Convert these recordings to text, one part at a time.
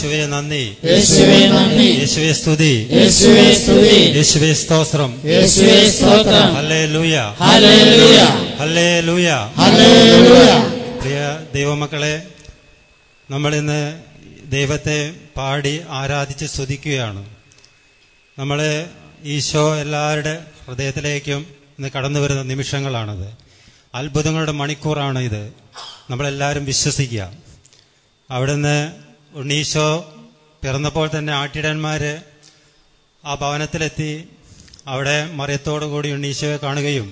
യേശുവേ നന്ദി യേശുവേ നന്ദി യേശുവേ സ്തുതി യേശുവേ സ്തുതി യേശുവേ സ്തോത്രം യേശുവേ സ്തോത്രം ഹല്ലേ ലൂയ ഹല്ലേലൂയ ഹല്ലേ ലൂയ ഹല്ലേലൂയ പ്രിയ ദൈവമക്കളെ നമ്മളിന്ന് ദൈവത്തെ പാടി ആരാധിച്ച് സ്തുതിക്കുകയാണ് നമ്മൾ ഈശോ എല്ലാവരുടെ ഹൃദയത്തിലേക്കും ഇന്ന് കടന്നു വരുന്ന നിമിഷങ്ങളാണിത് അത്ഭുതങ്ങളുടെ മണിക്കൂറാണ് ഇത് നമ്മളെല്ലാവരും വിശ്വസിക്കുക അവിടുന്ന് ഉണ്ണീശോ പിറന്നപ്പോൾ തന്നെ ആട്ടിടന്മാര് ആ ഭവനത്തിലെത്തി അവിടെ മറിയത്തോടു കൂടി ഉണ്ണീശോയെ കാണുകയും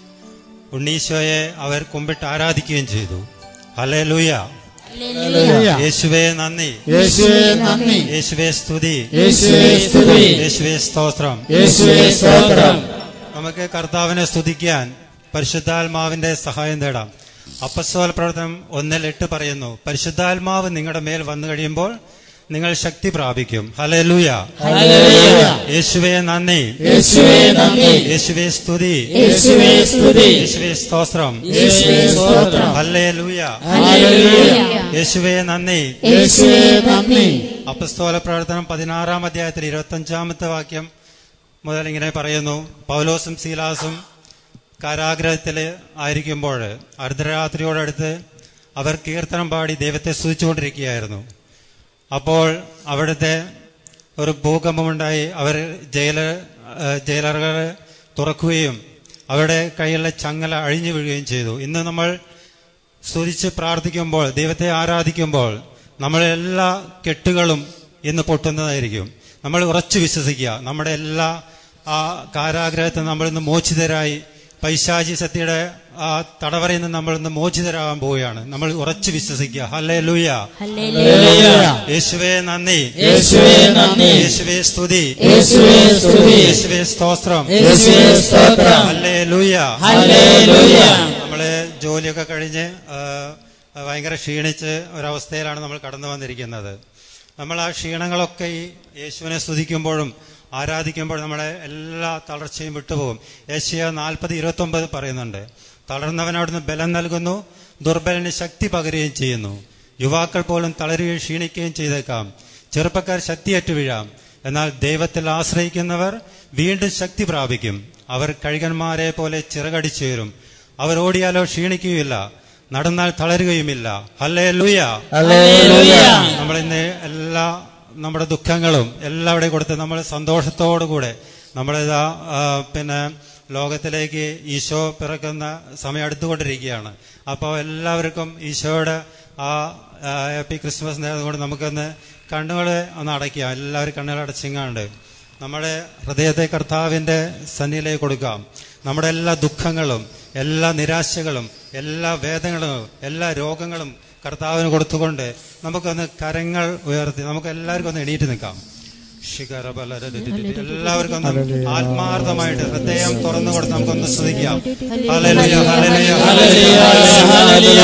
ഉണ്ണീശോയെ അവർ കുമ്പിട്ട് ആരാധിക്കുകയും ചെയ്തു ഹലേ ലൂയ ഹല്ലേലൂയ യേശുവേ നന്ദി യേശുവേ നന്ദി യേശുവേ സ്തുതി യേശുവേ സ്തുതി യേശുവേ സ്തോത്രം യേശുവേ സ്തോത്രം നമുക്ക് കർത്താവിനെ സ്തുതിക്കാൻ പരിശുദ്ധാത്മാവിന്റെ സഹായം തേടാം അപ്പസ്തോല പ്രവർത്തനം ഒന്നിൽ എട്ട് പറയുന്നു പരിശുദ്ധാത്മാവ് നിങ്ങളുടെ മേൽ വന്നു കഴിയുമ്പോൾ നിങ്ങൾ ശക്തി പ്രാപിക്കും ഹലലൂയ ഹല്ലേലൂയ യേശുവേ നന്ദി യേശുവേ നന്ദി യേശുവേ സ്തുതി യേശുവേ സ്തുതി യേശുവേ സ്തോത്രം യേശുവേ സ്തോത്രം ഹല്ലേലൂയ ഹല്ലേലൂയ യേശുവേ നന്ദി യേശുവേ നന്ദി അപ്പസ്തോല പ്രവർത്തനം പതിനാറാം അധ്യായത്തിൽ ഇരുപത്തഞ്ചാമത്തെ വാക്യം മുതൽ ഇങ്ങനെ പറയുന്നു പൗലോസും സീലാസും കാരാഗ്രഹത്തിൽ ആയിരിക്കുമ്പോൾ അർദ്ധരാത്രിയോടടുത്ത് അവർ കീർത്തനം പാടി ദൈവത്തെ സ്തുതിച്ചുകൊണ്ടിരിക്കുകയായിരുന്നു അപ്പോൾ അവിടുത്തെ ഒരു ഭൂകമ്പമുണ്ടായി അവർ ജയില ജയിലറുകൾ തുറക്കുകയും അവരുടെ കയ്യിലുള്ള ചങ്ങല അഴിഞ്ഞു വീഴുകയും ചെയ്തു ഇന്ന് നമ്മൾ സ്തുതിച്ച് പ്രാർത്ഥിക്കുമ്പോൾ ദൈവത്തെ ആരാധിക്കുമ്പോൾ നമ്മളെ എല്ലാ കെട്ടുകളും ഇന്ന് പൊട്ടുന്നതായിരിക്കും നമ്മൾ ഉറച്ചു വിശ്വസിക്കുക നമ്മുടെ എല്ലാ ആ കാരാഗ്രഹത്തിൽ നമ്മൾ ഇന്ന് മോചിതരായി പൈശാചി സത്യയുടെ ആ തടവറയിൽ നിന്ന് നമ്മൾ ഇന്ന് മോചിതരാകാൻ പോവുകയാണ് നമ്മൾ ഉറച്ചു വിശ്വസിക്കുക ഹല്ലേ ലൂയ ഹല്ലേലൂയ യേശുവേ നന്ദി യേശുവേ നന്ദി യേശുവേ സ്തുതി യേശുവേ സ്തുതി യേശുവേ സ്തോത്രം യേശുവേ സ്തോത്രം ഹല്ലേ ലൂയ ഹല്ലേലൂയ നമ്മള് ജോലിയൊക്കെ കഴിഞ്ഞ് ആ, ഭയങ്കര ക്ഷീണിച്ച് ഒരവസ്ഥയിലാണ് നമ്മൾ കടന്നു വന്നിരിക്കുന്നത് നമ്മൾ ആ ക്ഷീണങ്ങളൊക്കെ ഈ യേശുവിനെ സ്തുതിക്കുമ്പോഴും ആരാധിക്കുമ്പോൾ നമ്മുടെ എല്ലാ തളർച്ചയും വിട്ടുപോകും ഏഷ്യ നാൽപ്പത് ഇരുപത്തി ഒമ്പത് പറയുന്നുണ്ട് തളർന്നവനവിടുന്ന് ബലം നൽകുന്നു ദുർബലന് ശക്തി പകരുകയും ചെയ്യുന്നു യുവാക്കൾ പോലും തളരുകയും ക്ഷീണിക്കുകയും ചെയ്തേക്കാം ചെറുപ്പക്കാർ ശക്തിയേറ്റു വീഴാം എന്നാൽ ദൈവത്തിൽ ആശ്രയിക്കുന്നവർ വീണ്ടും ശക്തി പ്രാപിക്കും അവർ കഴുകന്മാരെ പോലെ ചിറകടിച്ചുയരും അവർ ഓടിയാലോ ക്ഷീണിക്കുകയില്ല നടന്നാൽ തളരുകയുമില്ല ഹല്ലേ ലൂയ ഹല്ലേലൂയ നമ്മൾ ഇന്ന് എല്ലാ നമ്മുടെ ദുഃഖങ്ങളും എല്ലാവിടെ കൊടുത്ത് നമ്മൾ സന്തോഷത്തോടുകൂടെ നമ്മളിതാ ആ, പിന്നെ ലോകത്തിലേക്ക് ഈശോ പിറക്കുന്ന സമയം അടുത്തുകൊണ്ടിരിക്കുകയാണ് അപ്പോൾ എല്ലാവർക്കും ഈശോയുടെ ആ ഹാപ്പി ക്രിസ്മസ് നേർന്നുകൊണ്ട് നമുക്കൊന്ന് കണ്ണുകളെ ഒന്ന് അടയ്ക്കാം എല്ലാവരും കണ്ണുകൾ അടച്ചിങ്ങാണ്ട് നമ്മുടെ ഹൃദയത്തെ കർത്താവിന്റെ സന്നിധിയിലേക്ക് കൊടുക്കാം നമ്മുടെ എല്ലാ ദുഃഖങ്ങളും എല്ലാ നിരാശകളും എല്ലാ വേദനകളും എല്ലാ രോഗങ്ങളും കർത്താവിന് കൊടുത്തുകൊണ്ട് നമുക്കൊന്ന് കരങ്ങൾ ഉയർത്തി നമുക്ക് എല്ലാവർക്കും ഒന്ന് എണീറ്റ് നിൽക്കാം ശിഖരബലരരരര. എല്ലാവർക്കും ഒന്ന് ആത്മാർത്ഥമായിട്ട് ഹൃദയം തുറന്നു കൊടുത്ത് നമുക്കൊന്ന് സ്തുതിക്കാം ഹല്ലേലൂയ ഹല്ലേലൂയ ഹല്ലേലൂയ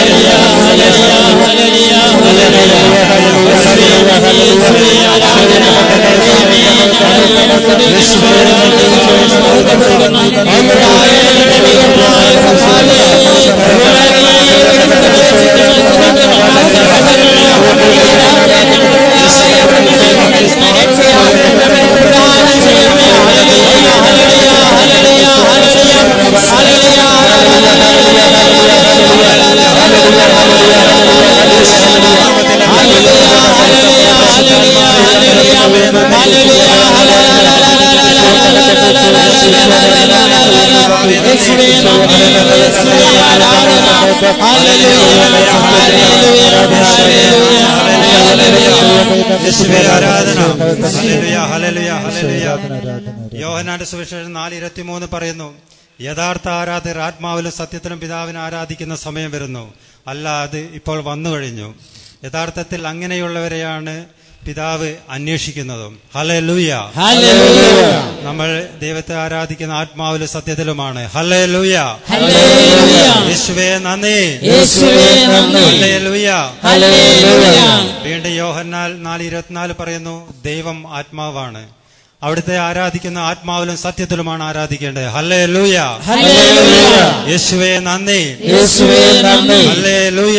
യേശുവേ ആരാധന ഹല്ലേലൂയ ഹല്ലേലൂയ ഹല്ലേലൂയ യോഹനാന്റെ സുവിശേഷം നാല് ഇരുപത്തിമൂന്ന് പറയുന്നു യഥാർത്ഥ ആരാധകർ ആത്മാവിലും സത്യത്തിലും പിതാവിനെ ആരാധിക്കുന്ന സമയം വരുന്നു അല്ല അത് ഇപ്പോൾ വന്നു കഴിഞ്ഞു യഥാർത്ഥത്തിൽ അങ്ങനെയുള്ളവരെയാണ് പിതാവ് അന്വേഷിക്കുന്നതും ഹലേ ലൂയ ഹല്ലേലൂയ നമ്മൾ ദൈവത്തെ ആരാധിക്കുന്ന ആത്മാവിലും സത്യത്തിലുമാണ് ഹലേ ലൂയ ഹല്ലേലൂയ യേശുവേ നന്ദി യേശുവേ നന്ദി ഹലേ ലൂയ ഹല്ലേലൂയ വീണ്ടും യോഹന്നാൽ നാല് ഇരുപത്തിനാല് പറയുന്നു ദൈവം ആത്മാവാണ് അവിടുത്തെ ആരാധിക്കുന്ന ആത്മാവിലും സത്യത്തിലുമാണ് ആരാധിക്കേണ്ടത് ഹല്ലേ ലൂയ ഹല്ലേലൂയ യേശുവേ നന്ദി യേശുവേ നന്ദി ഹല്ലേ ലൂയ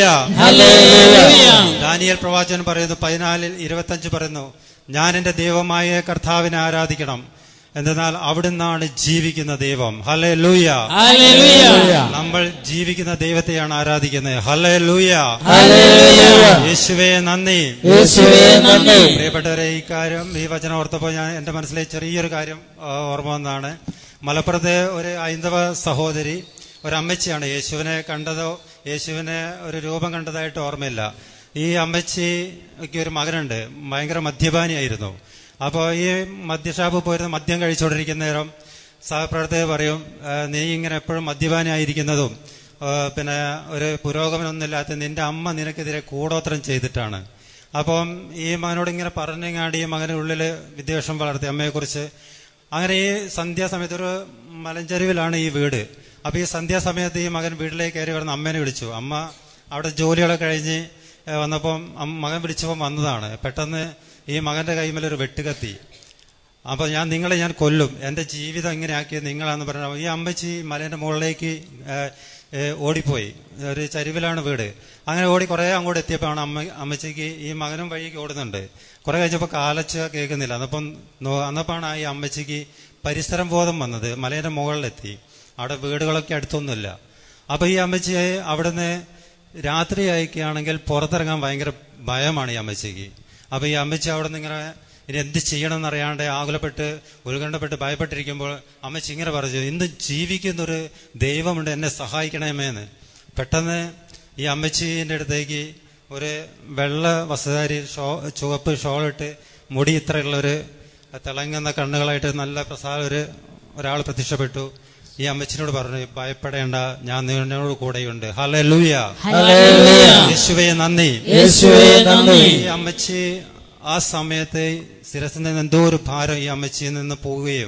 ഹല്ലേലൂയ ദാനിയൽ പ്രവാചകൻ പറയുന്നു പതിനാലിൽ ഇരുപത്തഞ്ച് പറയുന്നു ഞാൻ എന്റെ ദൈവമായ കർത്താവിനെ ആരാധിക്കണം എന്തെന്നാൽ അവിടുന്നാണ് ജീവിക്കുന്ന ദൈവം ഹലേ ലൂയ ഹല്ലേലൂയ നമ്മൾ ജീവിക്കുന്ന ദൈവത്തെയാണ് ആരാധിക്കുന്നത് ഹലേ ലൂയ ഹല്ലേലൂയ യേശുവേ നന്ദി യേശുവേ നന്ദി പ്രിയപ്പെട്ടവരെ ഈ കാര്യം ഈ വചനം ഓർത്തപ്പോൾ ഞാൻ എന്റെ മനസ്സിലെ ചെറിയൊരു കാര്യം ആ, ഓർമ്മ വന്നതാണ് മലപ്പുറത്തെ ഒരു ഹൈന്ദവ സഹോദരി ഒരു അമ്മച്ചിയാണ് യേശുവിനെ കണ്ടതോ യേശുവിനെ ഒരു രൂപം കണ്ടതായിട്ട് ഓർമ്മയില്ല ഈ അമ്മച്ചിക്ക് ഒരു മകനുണ്ട് ഭയങ്കര മദ്യപാനിയായിരുന്നു അപ്പോൾ ഈ മദ്യഷാപ്പ് പോയിരുന്ന മദ്യം കഴിച്ചുകൊണ്ടിരിക്കുന്ന നേരം സഹപ്രവർത്തകർ പറയും "ആ, നീ ഇങ്ങനെ എപ്പോഴും മദ്യപാനിയായിരിക്കുന്നതും ആ, പിന്നെ ഒരു പുരോഗമനമൊന്നുമില്ലാത്ത നിന്റെ അമ്മ നിനക്കെതിരെ കൂടോത്രം ചെയ്തിട്ടാണ് അപ്പം ഈ മകനോട് ഇങ്ങനെ പറഞ്ഞങ്ങാണ്ട് ഈ മകന് ഉള്ളിൽ വിദ്വേഷം വളർത്തി അമ്മയെക്കുറിച്ച് അങ്ങനെ ഈ സന്ധ്യാസമയത്ത് ഒരു മലഞ്ചെരുവിലാണ് ഈ വീട് അപ്പൊ ഈ സന്ധ്യാസമയത്ത് ഈ മകൻ വീട്ടിലേക്ക് കയറി വരുന്ന അമ്മേനെ വിളിച്ചു അമ്മ അവിടെ ജോലികളൊക്കെ കഴിഞ്ഞ് ഏഹ്, വന്നപ്പം അമ്മ- മകൻ വിളിച്ചപ്പം വന്നതാണ് പെട്ടെന്ന് ഈ മകന്റെ കൈമേൽ ഒരു വെട്ടുകത്തി അപ്പൊ ഞാൻ നിങ്ങളെ ഞാൻ കൊല്ലും എന്റെ ജീവിതം ഇങ്ങനെ ആക്കിയത് നിങ്ങളാന്ന് പറഞ്ഞ ഈ അമ്മച്ചി മലേന്റെ മുകളിലേക്ക് ഏഹ്, ഏഹ്, ഓടിപ്പോയി ഒരു ചരിവിലാണ് വീട് അങ്ങനെ ഓടി കുറെ അങ്ങോട്ട് എത്തിയപ്പോഴാണ് അമ്മ അമ്മച്ചിക്ക് ഈ മകനും വഴിക്ക് ഓടുന്നുണ്ട് കുറെ കഴിഞ്ഞപ്പോൾ കാലച്ച കേൾക്കുന്നില്ല അന്നപ്പം നോ- അന്നപ്പോഴാണ് ഈ അമ്മച്ചിക്ക് പരിസരം ബോധം വന്നത് മലേന്റെ മുകളിലെത്തി അവിടെ വീടുകളൊക്കെ അടുത്തൊന്നുമില്ല അപ്പൊ ഈ അമ്മച്ചി അവിടുന്ന് രാത്രി അയക്കുകയാണെങ്കിൽ പുറത്തിറങ്ങാൻ ഭയങ്കര ഭയമാണ് ഈ അമ്മച്ചിക്ക് അപ്പൊ ഈ അമ്മച്ചി അവിടെ നിന്ന് ഇങ്ങനെ ഇനി എന്ത് ചെയ്യണം എന്നറിയാണ്ട് ആകുലപ്പെട്ട് ഉത്കണ്ഠപ്പെട്ട് ഭയപ്പെട്ടിരിക്കുമ്പോൾ അമ്മച്ചി ഇങ്ങനെ പറഞ്ഞു ഇന്ന് ജീവിക്കുന്നൊരു ദൈവമുണ്ട് എന്നെ സഹായിക്കണമേന്ന് പെട്ടെന്ന് ഈ അമ്മച്ചീൻ്റെ അടുത്തേക്ക് ഒരു വെള്ള വസ്തുധാരി ഷോ ചുവപ്പ് ഷോളിട്ട് മുടി ഇത്രയുള്ള ഒരു തിളങ്ങുന്ന കണ്ണുകളായിട്ട് നല്ല പ്രസാദ ഒരു ഒരാൾ പ്രത്യക്ഷപ്പെട്ടു ഈ അമ്മച്ചിനോട് പറഞ്ഞു ഭയപ്പെടേണ്ട ഞാൻ നിന്നോട് കൂടെയുണ്ട് ഹലേ ലൂയ ഹല്ലേലൂയ യേശുവേ നന്ദി യേശുവേ നന്ദി ഈ അമ്മച്ചി ആ സമയത്ത് ശിരസിൽ നിന്ന് എന്തോ ഒരു ഭാരം ഈ അമ്മച്ചിയിൽ നിന്ന് പോവുകയും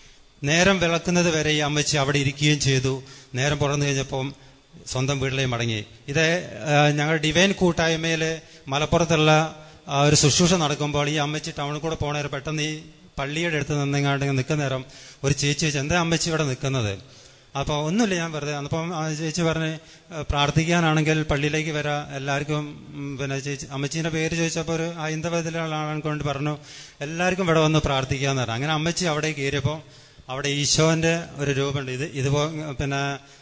നേരം വിളക്കുന്നത് വരെ ഈ അമ്മച്ചി അവിടെ ഇരിക്കുകയും ചെയ്തു നേരം പുറന്നു കഴിഞ്ഞപ്പം സ്വന്തം വീട്ടിലേക്ക് മടങ്ങി ഇത് ആ, ഞങ്ങളുടെ ഡിവൈൻ കൂട്ടായ്മയിൽ മലപ്പുറത്തുള്ള ആ, ഒരു ശുശ്രൂഷ നടക്കുമ്പോൾ ഈ അമ്മച്ചി ടൗണിൽ കൂടെ പോണേരം പെട്ടെന്ന് ഈ പള്ളിയുടെ അടുത്ത് നിന്നെങ്ങാണ്ട് നിൽക്കുന്ന നേരം ഒരു ചേച്ചി ചോദിച്ചു എന്താ അമ്മച്ചി ഇവിടെ നിൽക്കുന്നത് അപ്പോൾ ഒന്നുമില്ല ഞാൻ വെറുതെ അപ്പം ആ ചേച്ചി പറഞ്ഞ് "ഏഹ്, പ്രാർത്ഥിക്കാനാണെങ്കിൽ പള്ളിയിലേക്ക് വരാം എല്ലാവർക്കും ഉം, പിന്നെ ചേച്ചി അമ്മച്ചീൻ്റെ പേര് ചോദിച്ചപ്പോൾ ഒരു ഹൈന്ദവത്തിലുള്ള ആളെ കൊണ്ട് പറഞ്ഞു എല്ലാവർക്കും ഇവിടെ വന്ന് പ്രാർത്ഥിക്കാന്ന് പറഞ്ഞു അങ്ങനെ അമ്മച്ചി അവിടെ കയറിയപ്പോൾ അവിടെ ഈശോന്റെ ഒരു രൂപമുണ്ട് ഇത് ഇതുപോ പിന്നെ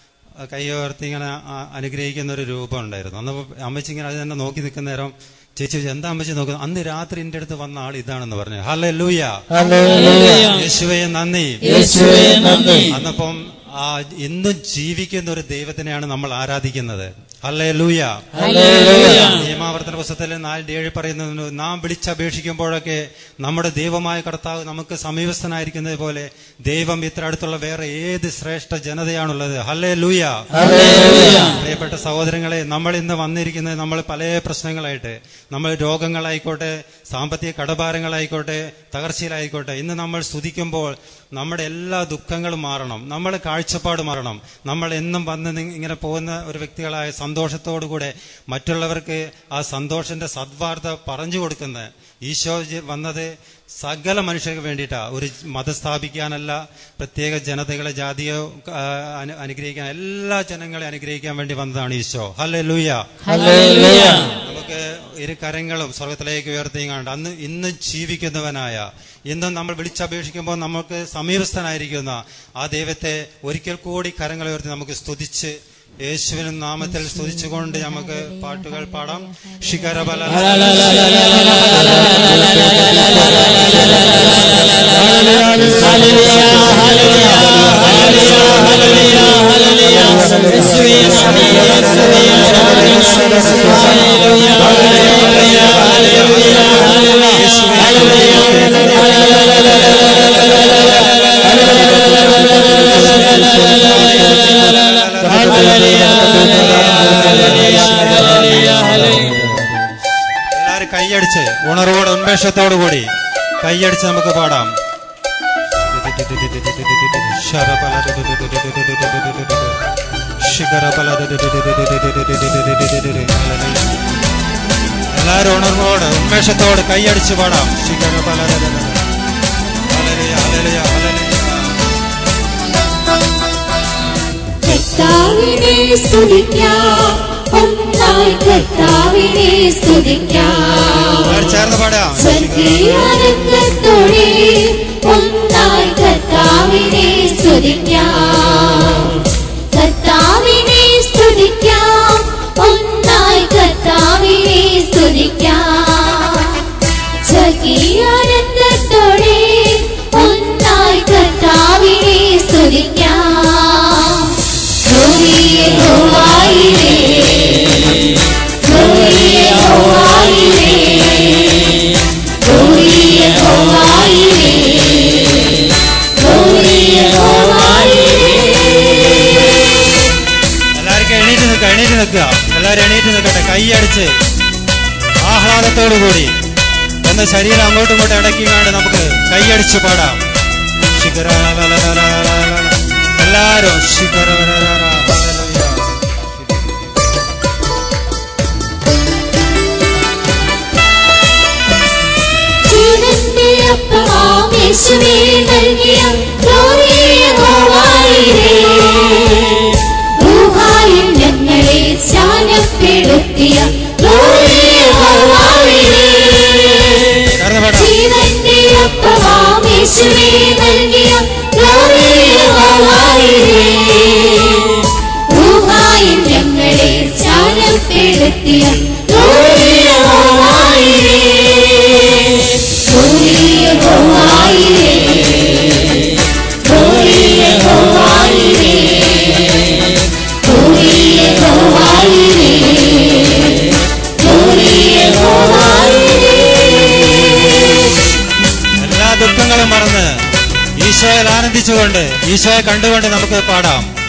കൈ ഉയർത്തി ഇങ്ങനെ ആ- അനുഗ്രഹിക്കുന്ന ഒരു രൂപം ഉണ്ടായിരുന്നു അന്ന് അമ്മച്ചി ഇങ്ങനെ അത് തന്നെ നോക്കി നിൽക്കുന്ന നേരം ചേച്ചി ചോദിച്ചു, എന്താ അമ്മച്ചി നോക്കുന്നത് അന്ന് രാത്രി എൻ്റെ അടുത്ത് വന്ന ആൾ ഇതാണെന്ന് പറഞ്ഞു ഹലേ ലൂയ ഹല്ലേലൂയ യേശുവേ നന്ദി യേശുവേ നന്ദി അന്നപ്പം ആ ഇന്നും ജീവിക്കുന്ന ഒരു ദൈവത്തിനെയാണ് നമ്മൾ ആരാധിക്കുന്നത് ഹല്ലേ ലൂയ ഹല്ലേലൂയ നിയമാവർത്തന പുസ്തകത്തിൽ നാലിന്റെ ഏഴ് പറയുന്നത് നാം വിളിച്ചപേക്ഷിക്കുമ്പോഴൊക്കെ നമ്മുടെ ദൈവമായ കർത്താവ് നമുക്ക് സമീപസ്ഥനായിരിക്കുന്നത് പോലെ ദൈവം ഇത്ര അടുത്തുള്ള വേറെ ഏത് ശ്രേഷ്ഠ ജനതയാണുള്ളത് ഹല്ലേ ലൂയ ഹല്ലേലൂയ പ്രിയപ്പെട്ട സഹോദരങ്ങളെ നമ്മൾ ഇന്ന് വന്നിരിക്കുന്നത് നമ്മൾ പല പ്രശ്നങ്ങളായിട്ട് നമ്മൾ രോഗങ്ങളായിക്കോട്ടെ സാമ്പത്തിക കടഭാരങ്ങളായിക്കോട്ടെ തകർച്ചയിലായിക്കോട്ടെ ഇന്ന് നമ്മൾ സ്തുതിക്കുമ്പോൾ നമ്മുടെ എല്ലാ ദുഃഖങ്ങളും മാറണം നമ്മുടെ കാഴ്ചപ്പാട് മാറണം നമ്മൾ എന്നും വന്ന് നി- ഇങ്ങനെ പോകുന്ന ഒരു വ്യക്തികളായ സന്തോഷത്തോടു കൂടെ മറ്റുള്ളവർക്ക് ആ സന്തോഷന്റെ സദ്വാർത്ത പറഞ്ഞു കൊടുക്കുന്ന ഈശോ ജ- വന്നത് സകല മനുഷ്യർക്ക് വേണ്ടിയിട്ടാ ഒരു മതം സ്ഥാപിക്കാനല്ല പ്രത്യേക ജനതകളെ ജാതിയോ ആ, അനു- അനുഗ്രഹിക്കാൻ എല്ലാ ജനങ്ങളെ അനുഗ്രഹിക്കാൻ വേണ്ടി വന്നതാണ് ഈശോ ഹല്ലേ ലൂയ ഹല്ലേലൂയ നമുക്ക് ഇരു കരങ്ങളും സ്വർഗത്തിലേക്ക് ഉയർത്തിയും അന്ന് ഇന്ന് ജീവിക്കുന്നവനായ ഇന്നും നമ്മൾ വിളിച്ചപേക്ഷിക്കുമ്പോൾ നമുക്ക് സമീപസ്ഥനായിരിക്കുന്ന ആ ദൈവത്തെ ഒരിക്കൽ കൂടി കരങ്ങൾ ഉയർത്തി നമുക്ക് സ്തുതിച്ച് യേശുവിനും നാമത്തിൽ സ്തുതിച്ചുകൊണ്ട് നമുക്ക് പാട്ടുകൾ പാടാം ശിഖരബല എല്ലാരും കൈയടിച്ച് ഉണർവോടെ ഉന്മേഷത്തോടു കൂടി കൈയടിച്ച് നമുക്ക് പാടാം എല്ലാരും ഉണർവോടെ ഉന്മേഷത്തോടെ കൈയടിച്ച് പാടാം ശിഖരബല ഹല്ലേലൂയ ഹല്ലേലൂയ കർത്താവിനെ സ്തുതിക്കാം ഒന്നായി കർത്താവിനെ സ്തുതിക്കാം എല്ലാവരും ചേർന്ന് പാടാം സ്വർഗീയാനന്ദത്തോടെ ഒന്നായി കർത്താവിനെ സ്തുതിക്കാം കർത്താവിനെ സ്തുതിക്കാം ഒന്നായി കർത്താവിനെ സ്തുതിക്കാം സ്വർഗീയാനന്ദത്തോടെ ഒന്നായി കർത്താവിനെ സ്തുതിക്കാം ഗ്ലോറിയെ ഹോവായിരേ ഗ്ലോറിയെ ഹോവായിരേ ഗ്ലോറിയെ ഹോവായിരേ ഗ്ലോറിയെ ഹോവായിരേ എല്ലാവർക്കും എണീറ്റ് നിൽക്കുക എണീറ്റ് നിൽക്കുക എല്ലാവരും എണീറ്റ് നിൽക്കട്ടെ കൈയടിച്ച് ആഹ്ലാദത്തോടു കൂടി ഒന്ന് ശരീരം അങ്ങോട്ടും ഇങ്ങോട്ടും ഇടയ്ക്കാണ്ട് നമുക്ക് കൈയടിച്ച് പാടാം ശിഖര എല്ലാരും ശിഖര ജീവന്റെ അപ്പമാം യേശുവേ നൽകിയ ഗ്ലോറിയെ ഹോവായിരേ ഊഹായിൽ ഞങ്ങളെ സ്നാനപ്പെടുത്തിയ ഗ്ലോറിയെ ഹോവായിരേ ചേർന്ന് പാടാം ജീവന്റെ അപ്പമാം യേശുവേ നൽകിയ ഗ്ലോറിയെ ഹോവായിരേ ഊഹായിൽ ഞങ്ങളെ സ്നാനപ്പെടുത്തിയ ഗ്ലോറിയെ ഹോവായിരേ ഗ്ലോറിയെ ഹോവായിരേ ഗ്ലോറിയെ ഹോവായിരേ ഗ്ലോറിയെ ഹോവായിരേ ഗ്ലോറിയെ ഹോവായിരേ എല്ലാ ദുഃഖങ്ങളും മറന്ന് ഈശോയിൽ ആനന്ദിച്ചുകൊണ്ട് ഈശോയെ കണ്ടുകൊണ്ട് നമുക്ക് പാടാം